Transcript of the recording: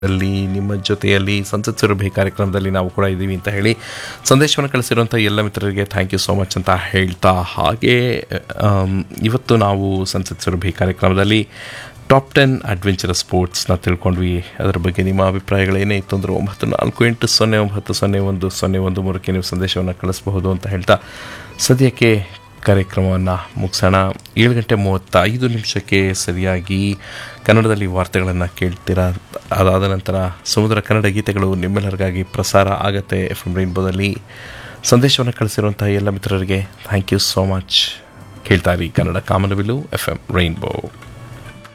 ಅಲ್ಲಿ ನಿಮ್ಮ ಜೊತೆಯಲ್ಲಿ ಸಂಸತ್ ಸುರಭಿ ಕಾರ್ಯಕ್ರಮದಲ್ಲಿ ನಾವು ಕೂಡ ಇದ್ದೀವಿ ಅಂತ ಹೇಳಿ ಸಂದೇಶವನ್ನು ಕಳಿಸಿರುವಂಥ ಎಲ್ಲ ಮಿತ್ರರಿಗೆ ಥ್ಯಾಂಕ್ ಯು ಸೋ ಮಚ್ ಅಂತ ಹೇಳ್ತಾ ಹಾಗೆ ಆಮ್, ಇವತ್ತು ನಾವು ಸಂಸತ್ ಸುರಭಿ ಕಾರ್ಯಕ್ರಮದಲ್ಲಿ ಟಾಪ್ ಟೆನ್ ಅಡ್ವೆಂಚರಸ್ ಸ್ಪೋರ್ಟ್ಸ್ನ ತಿಳ್ಕೊಂಡ್ವಿ ಅದರ ಬಗ್ಗೆ ನಿಮ್ಮ ಅಭಿಪ್ರಾಯಗಳೇನೇ ಇತ್ತು ಅಂದರೆ ಒಂಬತ್ತು ನಾಲ್ಕು ಎಂಟು ಸೊನ್ನೆ ಒಂಬತ್ತು ಸೊನ್ನೆ ಒಂದು ಸೊನ್ನೆ ಒಂದು ಮೂರಕ್ಕೆ ನೀವು ಸಂದೇಶವನ್ನು ಕಳಿಸಬಹುದು ಅಂತ ಹೇಳ್ತಾ ಸದ್ಯಕ್ಕೆ ಕಾರ್ಯಕ್ರಮವನ್ನು ಮುಗಿಸೋಣ ಏಳು ಗಂಟೆ ಮೂವತ್ತೈದು ನಿಮಿಷಕ್ಕೆ ಸರಿಯಾಗಿ ಕನ್ನಡದಲ್ಲಿ ವಾರ್ತೆಗಳನ್ನು ಕೇಳ್ತೀರಾ ಅದಾದ ನಂತರ ಸಮುದ್ರ ಕನ್ನಡ ಗೀತೆಗಳು ನಿಮ್ಮೆಲ್ಲರಿಗಾಗಿ ಪ್ರಸಾರ ಆಗತ್ತೆ ಎಫ್ ಎಮ್ ರೈನ್ಬೋದಲ್ಲಿ ಸಂದೇಶವನ್ನು ಕಳಿಸಿರುವಂತಹ ಎಲ್ಲ ಮಿತ್ರರಿಗೆ ಥ್ಯಾಂಕ್ ಯು ಸೋ ಮಚ್ ಕೇಳ್ತಾ ಇರಿ ಕನ್ನಡ ಕಾಮನಬಿಲ್ಲು ಎಫ್ ಎಮ್ ರೈನ್ಬೋ